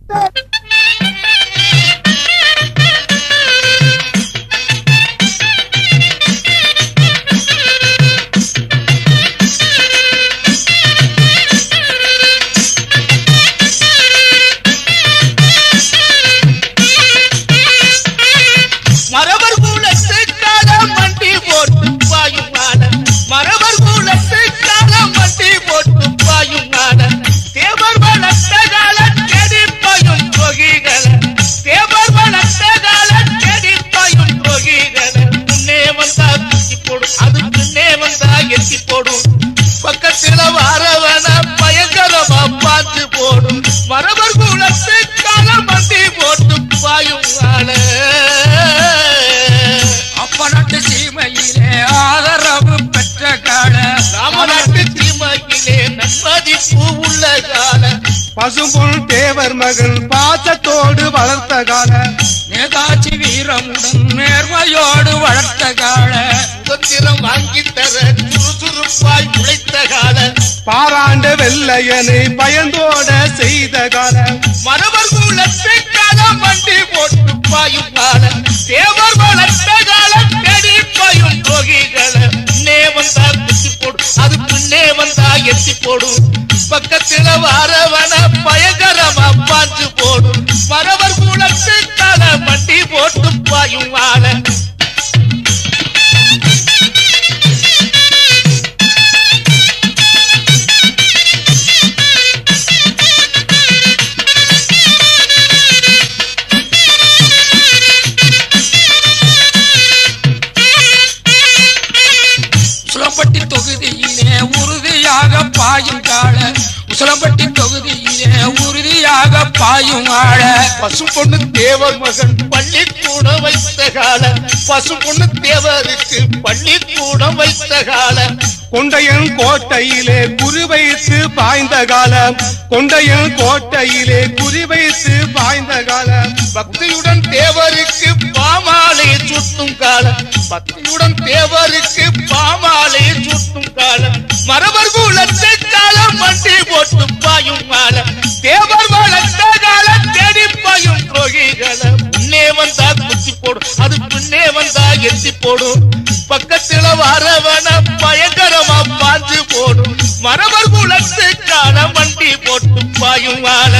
மரபர் குலத்துக்காக மண்டி போட்டு பாயும் நாட மரபர் குலத்துக்காக மண்டி போட்டு பாயும் நாட தேவர் வளர்த்த கால தேடி பாயும் தொகிகள தேவர் வளர்த்த கால தேடி பாயும் தொகிகள முன்னே வந்தா குத்தி போடும் அது முன்னே வந்தா எத்தி போடும் பக்கத்துல வாரவன பயங்கரமா பார்த்து போடும் மரபர் குலத்துக்காக மண்டி போட்டு பாயும் நாட அப்பநாட்டு சீமையிலே ஆதரவு பெற்ற கால ராமநாட்டு தீமையிலே நன்மதிப்பு உள்ள கால பசும்பொன் தேவர் மகன் பாசத்தோடு வளர்த்த கால நேதாஜி வீரமுடன் நேர்மையோடு வளர்த்த கால சுதந்திரம் வாங்கி தர சுறுசுறுப்பாய் உழைத்த கால பாராண்ட வெள்ளையனை பயந்தோட செய்த கால மரபர் குலத்துக்காக மண்டி போட்டு பாயும் கால தேவர் வளர்த்த கால தேடி பாயும் போகிகள முன்னே வந்தா குத்தி போடும் அது பின்னே வந்தா எத்தி போடும் பக்கத்துல வாரவன பயங்கரமா பார்த்து போடும் மரபர் குலத்துக்காக மண்டி போட்டு பாயும் வாழ உசிலம்பட்டி தொகுதியிலே உறுதியாக பாயும் கால உசிலம்பட்டி தொகுதியிலே உறுதியாக பாயும் ஆள பசு பொண்ணு தேவர் மகன் பள்ளிக்கூடம் வைத்த கால பசு பொண்ணு தேவருக்கு பள்ளிக்கூடம் வைத்த கால கொண்டையன் கோட்டையிலே குறி வைத்து பாய்ந்த காலம் கொண்டையன் கோட்டையிலே குறி வைத்து பாய்ந்த காலம் பக்தியுடன் தேவருக்கு பாமாலை சுட்டும் கால பக்தியுடன் தேவருக்கு பாமாலை சுட்டும் கால மரபர் குலத்தை காலம் மண்டி போட்டு பாயும் மால தேவர் வளர்த்த கால தேடி பாயும் துரோகிகள முன்னே வந்தா குத்தி போடும் அது பின்னே வந்தா எத்தி போடும் பக்கத்துல வரவன பயங்கரமா பாஞ்சு போடும் மரபர் குலத்துக்கான வண்டி போட்டு பாயும் வாழ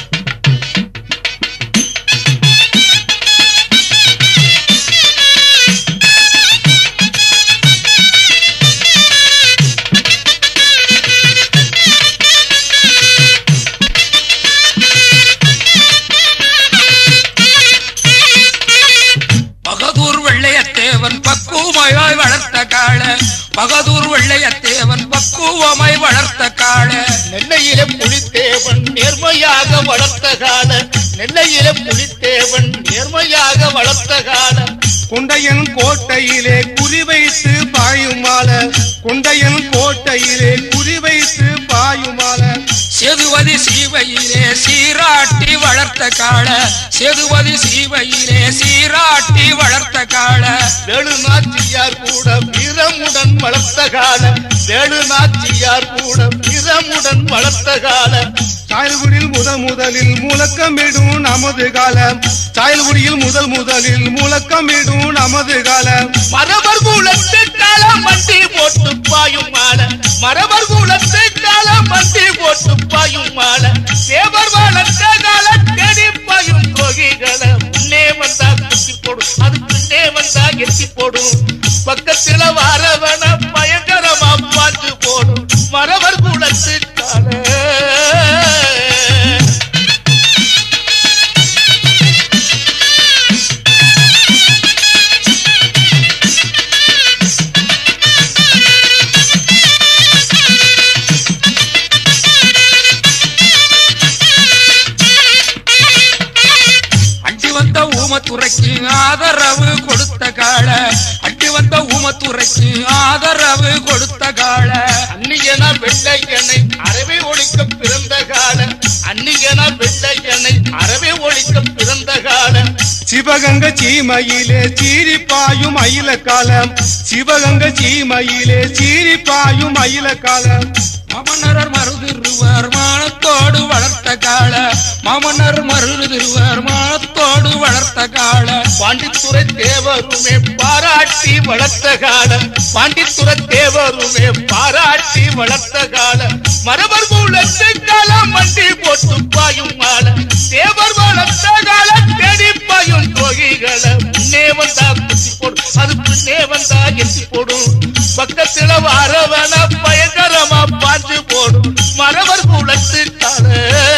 பகதூர் வெள்ளையத்தேவன் பக்குவமாய் வளர்த்த கால பகதூர் வெள்ளையத்தேவன் பக்குவமாய் வளர்த்த கால நெல்லையில புலித்தேவன் நேர்மையாக வளர்த்த கால நெல்லையில புலித்தேவன் நேர்மையாக வளர்த்த கால கொண்டையன் கோட்டையிலே குறி வைத்து பாயும் மால கொண்டையன் கோட்டையிலே குறி வைத்து பாயும் மால சேதுபதி சீவையிலே சீராட்டி வளர்த்த கால சேதுபதி சீவையிலே சீராட்டி வளர்த்த கால வேணு நாச்சியார் கூட வீரமுடன் வளர்த்த கால வேணு நாச்சியார் கூட வீரமுடன் வளர்த்த கால சாயல்குடியில் முதல் முதலில் முழக்கமிடும் நமது காலம் சாயல்குடியில் முதல் முதலில் முழக்கமிடும் நமது காலம் மரபர் குலத்து கால மண்டி போட்டு பாயும் மால மரபர் குலத்து கால மண்டி போட்டு பாயும் மால தேவர் வளர்த்த கால தேடி பாயும் கோகிகள முன்னே வந்தா குத்தி போடும் அது பின்னே வந்தா எத்தி போடும் பக்கத்துல வரவன பயங்கரமா பார்த்து போடும் மரபர் குலத்து கால அண்டி வந்த ஊமத்துறைக்கு ஆதரவு கொடுத்த கால அண்டி வந்த ஊமத்துறைக்கு ஆதரவு கொடுத்த கால அந்நியனா வெள்ளையனை அறவே ஒழிக்க பிறந்த கால அந்நியனா வெள்ளையனை அறவே ஒழிக்க பிறந்த கால சிவகங்க சீமையிலே சீரி பாயும் அயில காலம் சிவகங்க சீமையிலே சீரி பாயும் அயில காலம் மமனரர் மருதிருவர் மானத்தோடு வளர்த்த கால மாமன்னர் மருது திருவர் மானத்தோடு வளர்த்த கால பாண்டித்துறை தேவருமே பாராட்டி வளர்த்த கால பாண்டித்துறை தேவருமே பாராட்டி வளர்த்த கால மரபர் மூலத்து காலம் மண்டி போட்டு பாயும் மால தேவர் வளர்த்த கால தேடி பாயும் தொகைகள முன்னே வந்தா குத்தி போடும் அது பின்னே வந்தா எட்டி போடும் பக்கத்துல வரவன பயங்கரமா பாஞ்சு போடும் மரபர் குலத்து கால